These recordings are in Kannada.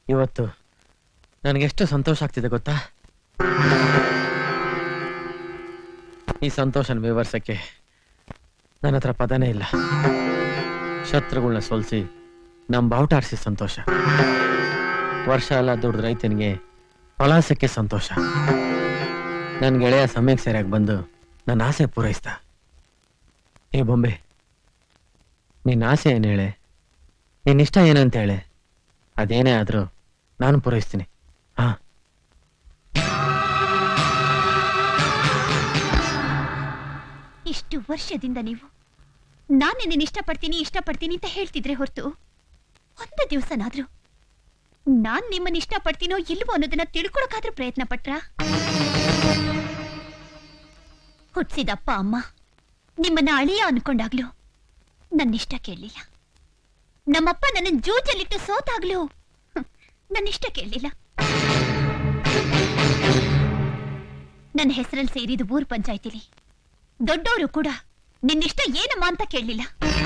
ಇವತ್ತು ನನಗೆಷ್ಟು ಸಂತೋಷ ಆಗ್ತಿದೆ ಗೊತ್ತಾ ಈ ಸಂತೋಷನ ವಿವರಿಸಕ್ಕೆ ನನ್ನ ಹತ್ರ ಪದನೇ ಇಲ್ಲ ಶತ್ರುಗಳನ್ನ ಸೋಲಿಸಿ ನಮ್ಮ ಬಾವುಟ ಆರಿಸಿ ಸಂತೋಷ ವರ್ಷ ಎಲ್ಲ ದುಡ್ದು ರೈತನಿಗೆ ಫಲಾಸಕ್ಕೆ ಸಂತೋಷ ನನ್ನ ಗೆಳೆಯ ಸಮಯಕ್ಕೆ ಸರಿಯಾಗಿ ಬಂದು ನನ್ನ ಆಸೆ ಪೂರೈಸ್ದ ಏ ಬೊಂಬೆ ನಿನ್ನ ಆಸೆ ಏನು ಹೇಳೆ ನಿನ್ನ ಇಷ್ಟ ಏನಂತ ಹೇಳೆ ಅದೇನೇ ಆದರೂ ನಾನು ಪೂರೈಸ್ತೀನಿ ಹಾ ಇಷ್ಟು ವರ್ಷದಿಂದ ನೀವು ನಾನು ನಿನ್ನ ಇಷ್ಟಪಡ್ತೀನಿ ಇಷ್ಟಪಡ್ತೀನಿ ಅಂತ ಹೇಳ್ತಿದ್ರೆ ಹೊರತು ಒಂದು ದಿವಸನಾದ್ರೂ ನಾನ್ ನಿಮ್ಮನ್ನ ಇಷ್ಟಪಡ್ತೀನೋ ಇಲ್ವೋ ಅನ್ನೋದನ್ನ ತಿಳ್ಕೊಳಕಾದ್ರೂ ಪ್ರಯತ್ನ ಪಟ್ರ ಹುಟ್ಸಿದಪ್ಪ ಅಮ್ಮ ನಿಮ್ಮನ್ನ ಅಳಿಯ ಅನ್ಕೊಂಡಾಗ್ಲೂ ನನ್ನಿಷ್ಟ ಕೇಳಲಿಲ್ಲ ನಮ್ಮಪ್ಪ ನನ್ನ ಜೂಜಲ್ಲಿಟ್ಟು ಸೋತಾಗ್ಲೂ ಹ್ಮ್, ನನ್ನಿಷ್ಟ ಕೇಳಲಿಲ್ಲ ನನ್ನ ಹೆಸರಲ್ಲಿ ಸೇರಿದ ಊರ್ ಪಂಚಾಯ್ತಿಲಿ ದೊಡ್ಡವರು ಕೂಡ ನಿನ್ನಿಷ್ಟ ಏನಮ್ಮ ಅಂತ ಕೇಳಲಿಲ್ಲ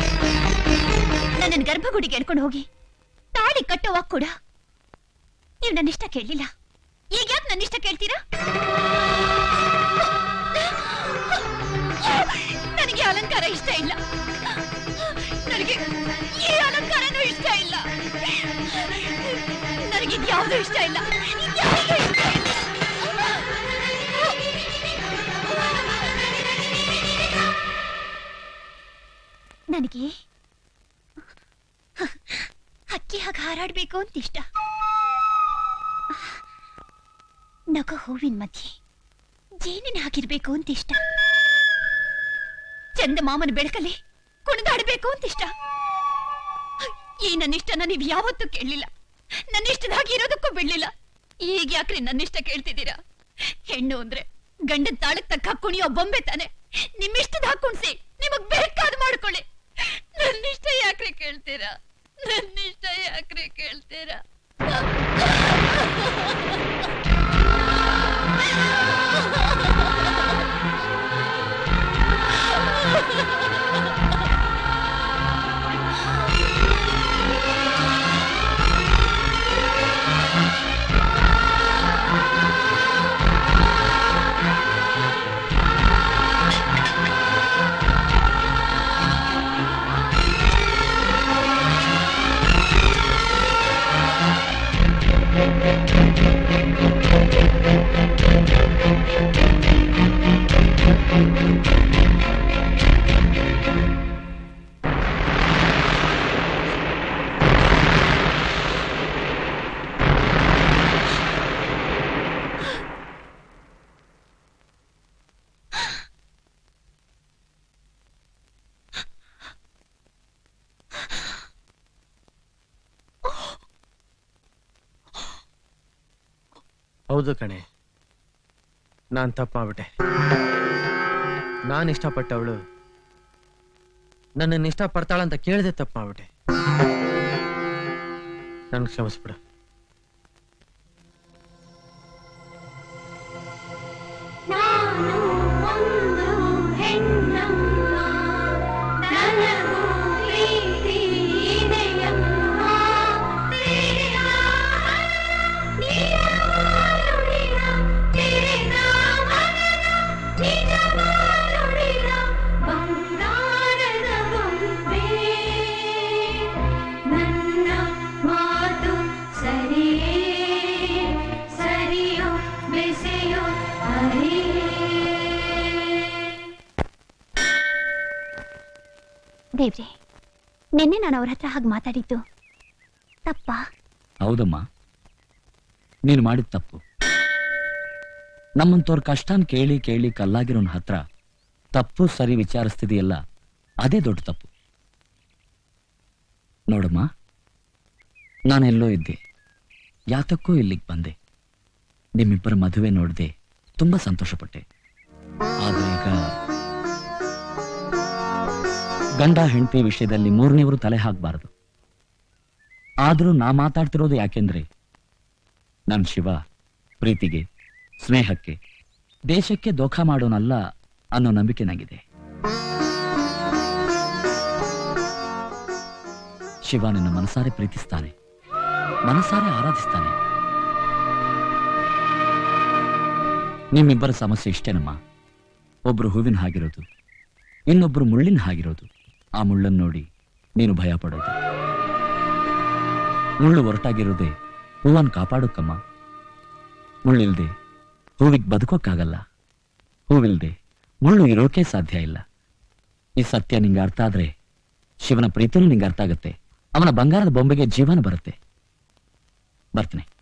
ನನ್ನ ಗರ್ಭಗುಡಿಗೆ ಎಳ್ಕೊಂಡು ಹೋಗಿ ತಾಳಿ ಕಟ್ಟುವಾಗ ಕೂಡ ನೀವು ನನ್ನಿಷ್ಟ ಕೇಳಲಿಲ್ಲ ಈಗ ಯಾಕೆ ನನ್ನಿಷ್ಟ ಕೇಳ್ತೀರಾ ನನಗೆ ಅಲಂಕಾರ ಇಷ್ಟ ಇಲ್ಲ ನನಗೆ ಈ ಅಲಂಕಾರನೂ ಇಷ್ಟ ಇಲ್ಲ ನನಗೆ ಇದ್ಯಾವುದೂ ಇಷ್ಟ ಇಲ್ಲ ಇದ್ಯಾವುದೂ ಇಷ್ಟ ಇಲ್ಲ ನನಗೆ ಹಕ್ಕಿ ಹಾಗೆ ಹಾರಾಡ್ಬೇಕು ಅಂತ ಇಷ್ಟ ನಗು ಹೂವಿನ ಮಧ್ಯೆ ಜೇನಿನ ಹಾಕಿರ್ಬೇಕು ಅಂತ ಇಷ್ಟ ಚಂದ ಮಾಮನ ಬೆಳಕಲ್ಲಿ ಕುಣಿದಾಡ್ಬೇಕು ಅಂತ ಇಷ್ಟ ಈ ನನ್ನಿಷ್ಟನ ನೀವು ಯಾವತ್ತೂ ಕೇಳಲಿಲ್ಲ ನನ್ನಿಷ್ಟದ ಹಾಗೆ ಇರೋದಕ್ಕೂ ಬಿಡ್ಲಿಲ್ಲ ಈಗ ಯಾಕ್ರಿ ನನ್ನಿಷ್ಟ ಕೇಳ್ತಿದ್ದೀರಾ ಹೆಣ್ಣು ಅಂದ್ರೆ ಗಂಡದ ತಾಳಕ್ ತಕ್ಕ ಕುಣಿಯೋ ಬೊಂಬೆ ತಾನೆ ನಿಮ್ಮಿಷ್ಟದ ಹಾಕುಣ್ಸಿ ನಿಮಗ್ ಬೇಕಾದ್ ಮಾಡ್ಕೊಳ್ಳಿ ನನ್ನಿಷ್ಟ ಯಾಕ್ರಿ ಕೇಳ್ತೀರಾ ನನ್ನಿಷ್ಟ ಯಾಕ್ರಿ ಕೇಳ್ತೀರಾ ಹೌದು ಕಣೆ ನಾನು ತಪ್ಪು ಮಾಡ್ಬಿಟ್ಟೆ ನಾನು ಇಷ್ಟಪಟ್ಟವಳು ನನ್ನನ್ನು ಇಷ್ಟಪಡ್ತಾಳಂತ ಕೇಳದೆ ತಪ್ಪು ಮಾಡ್ಬಿಟ್ಟೆ ನನ್ ಕ್ಷಮಿಸ್ಬಿಡು ನಾನು ಒಂದು ಹೆಣ್ಣಮ್ಮ ನನಗೂ ಪ್ರೀತಿ ಇದೆಯಮ್ಮ ತೆರೆದ ನಿಜವಾನುಡಿದ ತೆರೆದ ಮನದ ನಿಜವಾನುಡಿದ ಬಂಗಾರದ ಗೊಂಬೆ ನನ್ನ ಮಾತು ಸರಿಯೇ ಸರಿಯೋ ಬೆಸೆಯೋ ಅರಿಯೇ ದೇವ್ರೆ ನಿನ್ನೆ ನಾನು ಅವ್ರ ಹತ್ರ ಹಾಗೆ ಮಾತಾಡಿದ್ದು ತಪ್ಪಾ ಹೌದಮ್ಮ ನೀನು ಮಾಡಿದ ತಪ್ಪು ನಮ್ಮಂತವ್ರ ಕಷ್ಟನ್ ಕೇಳಿ ಕೇಳಿ ಕಲ್ಲಾಗಿರೋನ್ ಹತ್ರ ತಪ್ಪು ಸರಿ ವಿಚಾರಿಸ್ತಿದೆಯಲ್ಲ ಅದೇ ದೊಡ್ಡ ತಪ್ಪು ನೋಡಮ್ಮ ನಾನೆಲ್ಲೋ ಇದ್ದೆ ಯಾತಕ್ಕೂ ಇಲ್ಲಿಗೆ ಬಂದೆ ನಿಮ್ಮಿಬ್ಬರ ಮದುವೆ ನೋಡಿದೆ ತುಂಬಾ ಸಂತೋಷಪಟ್ಟೆ ಆದ್ರೆ ಈಗ ಗಂಡ ಹೆಂಡತಿ ವಿಷಯದಲ್ಲಿ ಮೂರನೇವರು ತಲೆ ಹಾಕಬಾರದು ಆದ್ರೂ ನಾ ಮಾತಾಡ್ತಿರೋದು ಯಾಕೆಂದ್ರೆ ನನ್ ಶಿವ ಪ್ರೀತಿಗೆ ಸ್ನೇಹಕ್ಕೆ ದೇಶಕ್ಕೆ ದೋಖ ಮಾಡೋನಲ್ಲ ಅನ್ನೋ ನಂಬಿಕೆ ನನಗಿದೆ ಶಿವ ನಿನ್ನ ಮನಸಾರೆ ಪ್ರೀತಿಸ್ತಾನೆ ಮನಸಾರೆ ಆರಾಧಿಸ್ತಾನೆ ನಿಮ್ಮಿಬ್ಬರ ಸಮಸ್ಯೆ ಇಷ್ಟೇನಮ್ಮ ಒಬ್ರು ಹೂವಿನ ಹಾಗಿರೋದು ಇನ್ನೊಬ್ರು ಮುಳ್ಳಿನ ಹಾಗಿರೋದು ಆ ಮುಳ್ಳನ್ನು ನೋಡಿ ನೀನು ಭಯ ಪಡೋದು ಮುಳ್ಳು ಒರಟಾಗಿರೋದೇ ಹೂವನ್ನು ಕಾಪಾಡೋಕ್ಕಮ್ಮ ಮುಳ್ಳಿಲ್ದೆ ಹೂವಿಗೆ ಬದುಕೋಕ್ಕಾಗಲ್ಲ ಹೂವಿಲ್ದೆ ಮುಳ್ಳು ಇರೋಕೆ ಸಾಧ್ಯ ಇಲ್ಲ ಈ ಸತ್ಯ ನಿಂಗೆ ಅರ್ಥ ಆದ್ರೆ ಶಿವನ ಪ್ರೀತಿನೂ ನಿಂಗೆ ಅರ್ಥ ಆಗತ್ತೆ ಅವನ ಬಂಗಾರದ ಬೊಂಬೆಗೆ ಜೀವನ ಬರುತ್ತೆ ಬರ್ತೀನಿ